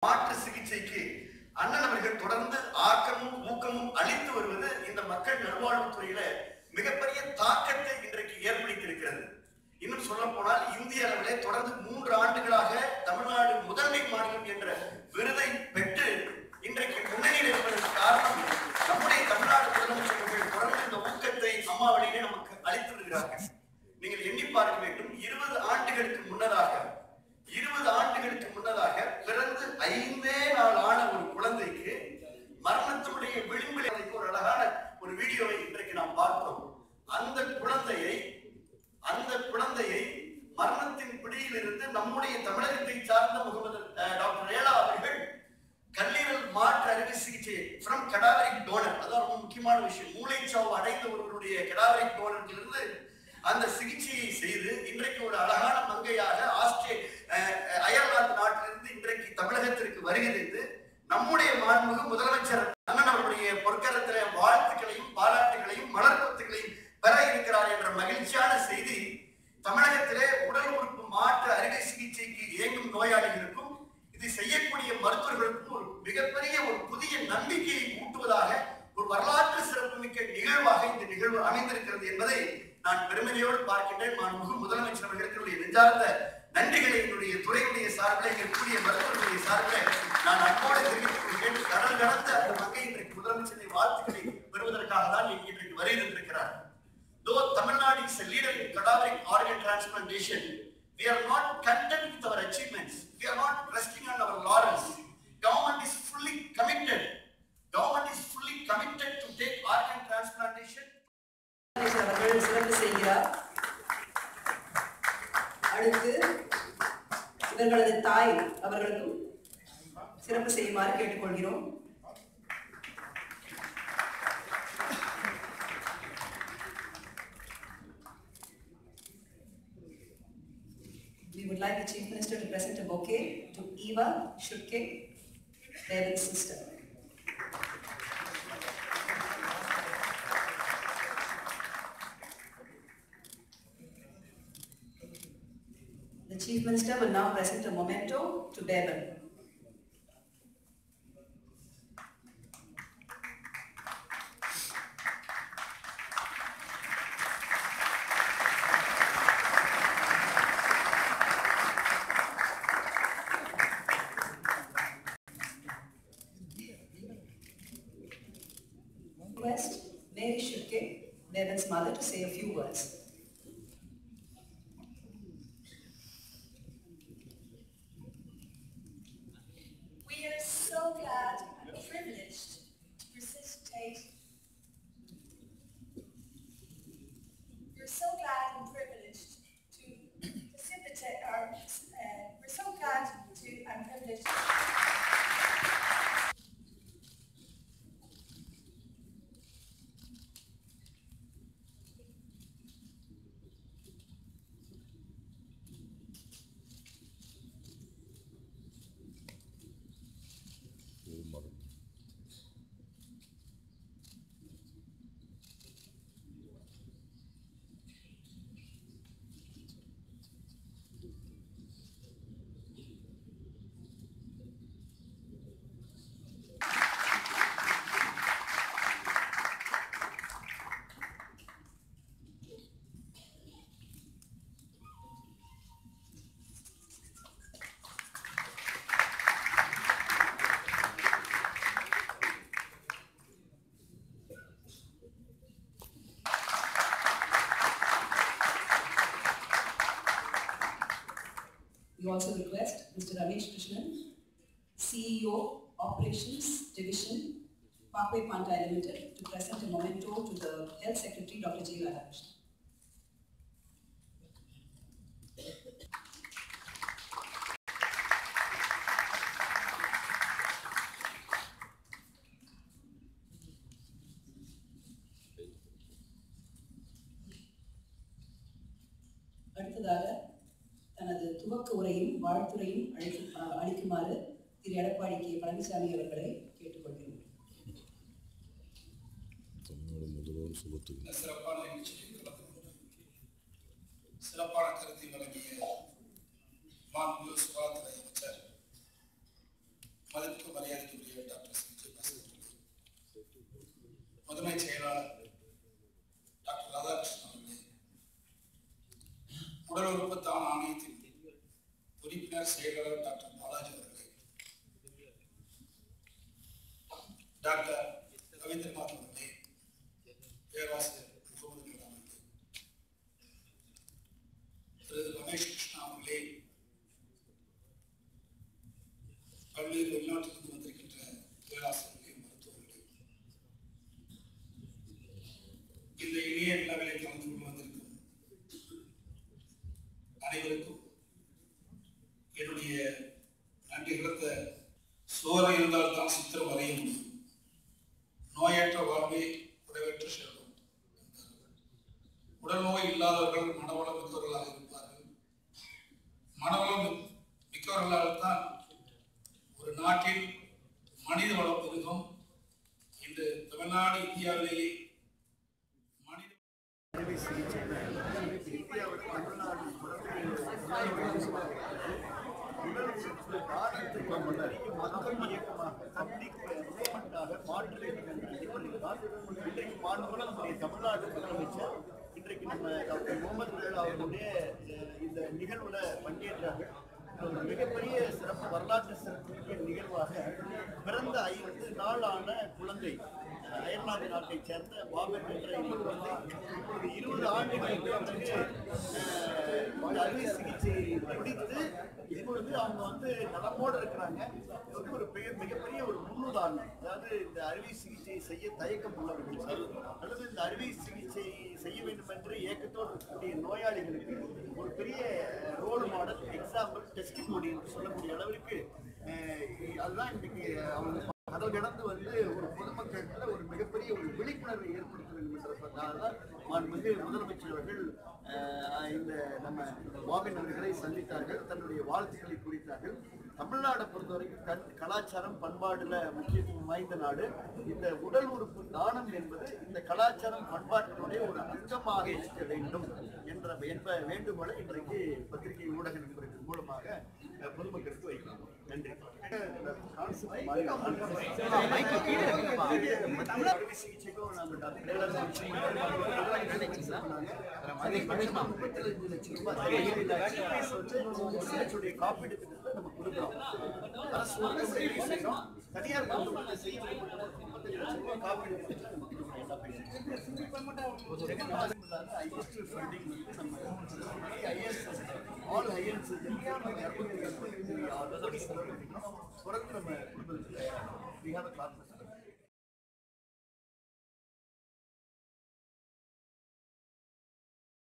மாற்று சிகிச்சைக்கு அண்ணன் அவர்கள் தொடர்ந்து ஆக்கமும் ஊக்கமும் அளித்து வருவது இந்த மக்கள் நல்வாழ்வுத்துறையில மிகப்பெரிய தாக்கத்தை இன்றைக்கு ஏற்படுத்தியிருக்கிறது இன்னும் சொல்ல போனால் இந்திய அளவிலே தொடர்ந்து மூன்று ஆண்டுகளாக தமிழ்நாடு முதன்மை மாநிலம் என்ற விருதை பெற்று இன்றைக்கு முன்னணியில் இருப்பதற்கு காரணம் நம்முடைய தமிழ்நாடு முதலமைச்சர்கள் தொடர்ந்து இந்த ஊக்கத்தை அம்மா வழியிலே நமக்கு அளித்து வருகிறார்கள் நீங்கள் எண்ணி பார்க்க வேண்டும் இருபது ஆண்டுகளுக்கு முன்னதாக இருபது ஆண்டுகளுக்கு முன்னதாக பிறந்து ஐந்தே நாள் ஆன ஒரு குழந்தைக்கு மரணத்தினுடைய விளிம்பில் அதுக்கு ஒரு அழகான ஒரு வீடியோவை இன்றைக்கு நாம் பார்த்தோம் அந்த குழந்தையை அந்த குழந்தையை மரணத்தின் பிடியிலிருந்து நம்முடைய தமிழகத்தை சார்ந்த முகமது அஹ், டாக்டர் ஏலா அவர்கள் கல்லீரல் மாற்று அறுவை சிகிச்சை ஃப்ரம் கடாவரிக் டோனர் அதான் ரொம்ப முக்கியமான விஷயம் மூளைச்சாவு அடைந்த ஒருவருடைய கடாவரிக் டோனரிலிருந்து அந்த சிகிச்சையை செய்து இன்றைக்கு ஒரு அழகான மங்கையாக ஆஸ்திரே அஹ், அஹ், அயர்லாந்து நாட்டிலிருந்து இன்றைக்கு தமிழகத்திற்கு வருகிறது நம்முடைய மாண்புமிகு முதலமைச்சர் அண்ணன் அவருடைய பொற்கரத்தில வாழ்த்துக்களையும் பாராட்டுகளையும் மலர் கொத்துகளையும் பெற இருக்கிறார் என்ற மகிழ்ச்சியான செய்தி தமிழகத்திலே உடல் உறுப்பு மாற்று அறுவை சிகிச்சைக்கு இயங்கும் நோயாளிகளுக்கும் இது செய்யக்கூடிய மருத்துவர்களுக்கும் ஒரு மிகப்பெரிய ஒரு புதிய நம்பிக்கையை ஊட்டுவதாக ஒரு வரலாற்று சிறப்புமிக்க நிகழ்வாக இந்த நிகழ்வு அமைந்திருக்கிறது என்பதை நான் பெருமையோடு பார்க்கின்றேன் மாண்புமிகு முதலமைச்சர் அவர்களுக்கு என்னுடைய நெஞ்சார்ந்த நன்றிகளை என்னுடைய துறையுடைய சார்பில் இருக்கக்கூடிய மருத்துவர்களுடைய சார்பில் நான் அன்போடு தெரிவித்துக் கொள்கிறேன் கடல் கடந்த அந்த மங்கை இன்றைக்கு முதலமைச்சரை வாழ்த்துக்களை பெறுவதற்காக தான் இங்கு இன்றைக்கு வருகின்றிருக்கிறார் Though Tamil Nadu is a leader in cadaveric organ transplantation, we are not content with our achievements. We are not resting on our laurels. Government is fully committed. Government is fully committed to take organ transplantation. முதலமைச்சர் அவர்கள் சிறப்பு செய்கிறார் அடுத்து இவர்களது தாய் அவர்களுக்கும் சிறப்பு செய்யுமாறு கேட்டுக்கொள்கிறோம் We would like the Chief Minister to present a bouquet to Eva Shutke, David's sister. The Chief Minister will now present a memento to Bevan. Request Mary Shutke, Bevan's mother, to say a few words. We are so glad and privileged to participate. We're so glad and privileged to precipitate our, uh, we're so glad to and privileged. We also request Mr. Ramesh Krishnan, CEO, Operations Division, Parkway Pantai Limited, to present a memento to the Health Secretary, Dr. G. Radhakrishnan. அடுத்ததாக தனது துவக்க உரையும் வாழ்த்துரையும் அளிக்கு அஹ் அளிக்குமாறு திரு Edappadi K Palaniswami அவர்களை கேட்டுக்கொள்கிறோம் தமிழ்நாடு முதல்வர் சுபத்துக்கு இந்த சிறப்பான நிகழ்ச்சியில் கலந்து கொண்டு சிறப்பான கருத்தை வழங்கிய மாண்பு சுகாதார அமைச்சர் அறுவை சிகிச்சையில இந்தியாவில் தமிழ்நாடு தொடர்ந்து உடல் உறுப்பு தானத்துக்கு முன்னறிக்கு மக்கள் இயக்கமாக பப்ளிக் மூவ்மெண்டாக மாற்ற வேண்டும் என்ற அடிப்படையில்தான் இன்றைக்கு மாண்புடன் நம்முடைய தமிழ்நாடு முதலமைச்சர் இன்றைக்கு நம்ம டாக்டர் முகமது வேலா அவர்களுடைய அஹ், இந்த நிகழ்வுல பங்கேற்றார்கள் இது ஒரு மிகப்பெரிய சிறப்பு வரலாற்று சிறப்புமிக்க நிகழ்வாக பிறந்த ஐந்து நாளான குழந்தை அஹ், அயர்லாந்து நாட்டைச் சேர்ந்த பாபர் என்ற இந்த குழந்தை இப்பொழுது இருபது ஆண்டுகளுக்கு பிறகு அஹ், இந்த அறுவை சிகிச்சை முடித்து இப்பொழுது அவங்க வந்து நலமோடு இருக்கிறாங்க இது வந்து ஒரு பெரிய மிகப்பெரிய ஒரு முன்னுதாரணம் அதாவது இந்த அறுவை சிகிச்சை செய்ய தயக்கம் உள்ளவர்கள் அல்லது இந்த அறுவை சிகிச்சை செய்ய வேண்டும் என்று ஏக்கத்தோடு இருக்கக்கூடிய நோயாளிகளுக்கு ஒரு பெரிய ரோல் மாடல் எக்ஸாம்பிள் டெஸ்டிமோனி என்று சொல்லக்கூடிய அளவிற்கு அஹ், அதுதான் இன்னைக்கு அவங்க அதை கடந்து வந்து ஒரு பொதுமக்களிடத்துல ஒரு மிகப்பெரிய ஒரு விழிப்புணர்வை ஏற்படுத்த வேண்டும் என்பதற்காக தான் மாண்புமிகு முதலமைச்சர் அவர்கள் அஹ், இந்த நம்ம வாபின் அவர்களை சந்தித்தார்கள் தன்னுடைய வாழ்த்துக்களை குறித்தார்கள் தமிழ்நாடை பொறுத்தவரைக்கும் கண் கலாச்சாரம் பண்பாடுல முக்கியத்துவம் வாய்ந்த நாடு இந்த உடல் உறுப்பு தானம் என்பது இந்த கலாச்சாரம் பண்பாட்டினுடைய ஒரு அங்கமாக இருக்க வேண்டும் என்ற என்ப வேண்டுகோளை இன்றைக்கு பத்திரிகை ஊடக நண்பர்கள் மூலமாக அஹ், பொதுமக்களுக்கு வைக்கிறோம் நன்றி கான்செப்ட் மாதிரி தமிழ் அறுவை சிகிச்சைக்கும் நம்ம டாக்டர் டெய்லர் சொன்னாங்க. அதிகபட்சமா 35 லட்சம் ரூபாய். இந்த fees வந்து அரசுடைய காப்பீடு திட்டத்தை நம்ம கொடுக்கிறோம். அரசு வந்து உதவி செய்றோம். தனியார் மருத்துவமனை செய்து கொடுக்கிறோம். 35 லட்சம் ரூபாய் காப்பீடு திட்டத்தை நம்ம கொடுக்கிறோம் எல்லா பேஷண்ட்டுக்கும். ஜெகநாதன் இல்லாத highest funding வந்து நம்ம IAS all IAS இருநூத்தி இருபத்தி ஆறு கோடி செலவழிக்கிறோம். தொடர்ந்து நம்ம குடும்பத்தில் we have a class